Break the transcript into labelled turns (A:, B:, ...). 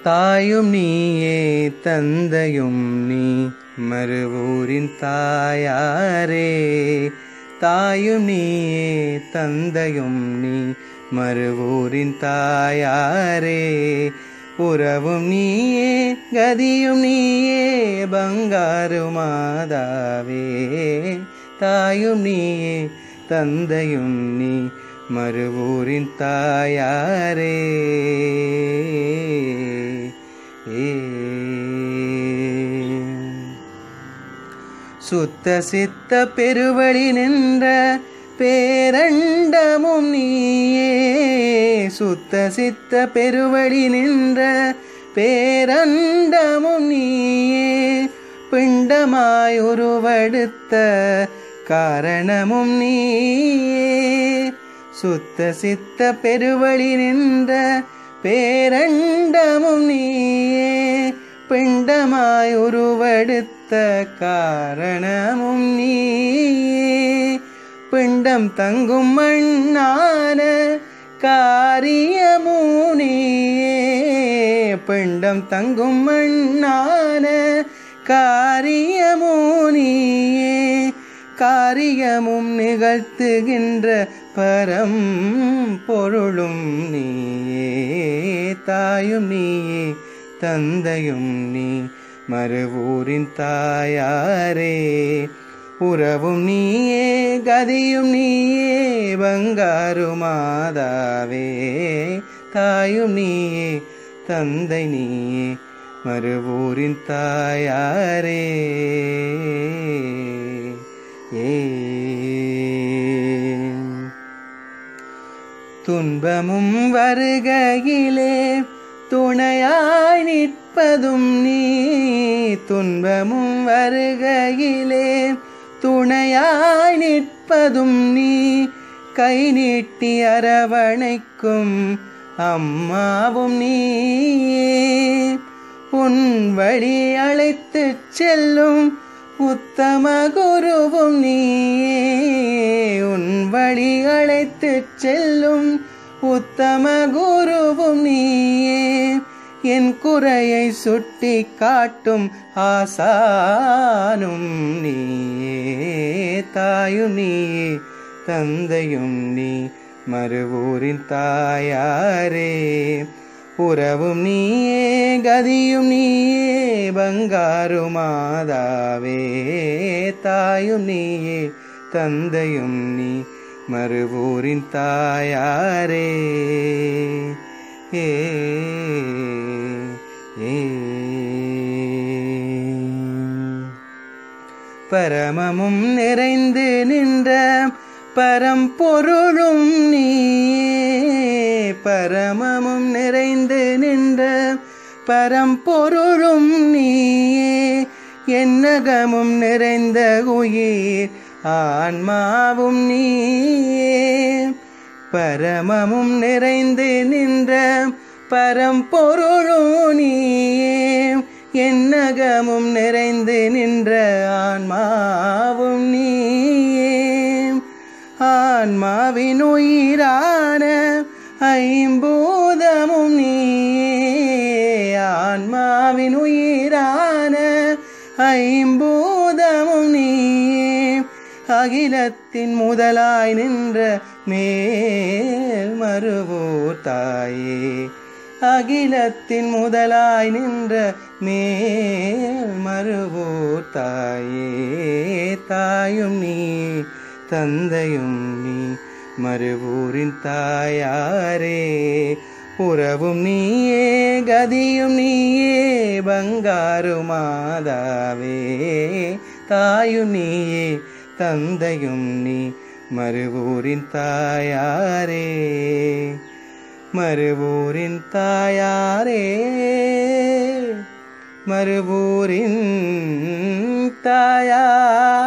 A: தாயும் நீயே தந்தையும் நீ மறுவூரின் தாயாரே தாயும் நீயே தந்தையும் நீ மறுவூரின் தாயாரே உறவும் நீயே கதியும் நீயே பங்காரு மாதாவே தாயும் நீயே தந்தையும் நீ மறுவூரின் தாயாரே ஏ சுத்த சித்த பெருவழி நின்ற பேரண்டமும் நீயே சுத்த சித்த பெருவழி நின்ற பேரண்டமும் நீயே பிண்டமாய் உருவெடுத்த காரணமும் நீயே சுத்த சித்த பெருவழி நின்ற பேரண்டமும் நீயே பிண்டமாய் உருவெடுத்த காரணமும் நீயே பிண்டம் தங்கும் மண்ணான காரியமூனியே பிண்டம் தங்கும் மண்ணான காரியமூனியே காரியமும் நிகழ்த்துகின்ற பரம் பொருளும் நீயே தாயும் நீயே தந்தையும் நீ மறுவூரின் தாயாரே உறவும் நீயே கதியும் நீயே பங்காரு மாதாவே தாயும் நீயே தந்தை நீயே மறுவூரின் தாயாரே ஏ துன்பமும் வருகையிலே துணையாய் நிற்பதும் நீ துன்பமும் வருகையிலே துணையாய் நிற்பதும் நீ கை நீட்டி அரவணைக்கும் அம்மாவும் நீயே உன் வழி அழைத்துச் செல்லும் உத்தம குருவும் நீயே உன் வழி அழைத்துச் செல்லும் உத்தம குருவும் நீயே என் குறையை சுட்டி காட்டும் ஆசானும் நீயே தாயும் நீயே தந்தையும் நீ மறுவூரின் தாயாரே உறவும் நீயே கதியும் நீயே பங்காரு மாதாவே தாயும் நீயே தந்தையும் நீ மறுவூரின் தாயாரே ஏ ஏ பரமமும் நிறைந்து நின்ற பரம்பொருளும் நீயே பரமமும் நிறைந்து நின்ற பரம்பொருளும் நீயே என்னகமும் நிறைந்த உயிர் ஆன்மாவும் நீயே பரமமும் நிறைந்து நின்ற பரம்பொருளும் நீயே என்னகமும் நிறைந்து நின்ற ஆன்மாவும் நீயே ஆன்மாவின் உயிரான ஐம்பூதமும் நீயே ஆன்மாவின் உயிரான ஐம்பூதமும் நீயே அகிலத்தின் முதலாய் நின்ற மேல் மறுவூர் தாயே அகிலத்தின் முதலாய் நின்ற மேல் மறுவூர் தாயே தாயும் நீ தந்தையும் நீ மறுவூரின் தாயாரே உறவும் நீயே கதியும் நீயே பங்காரு மாதாவே தாயும் நீயே தந்தையும் நீ மறுவூரின் தாயாரே மறுவூரின் தாயாரே மறுவூரின் தாயாரே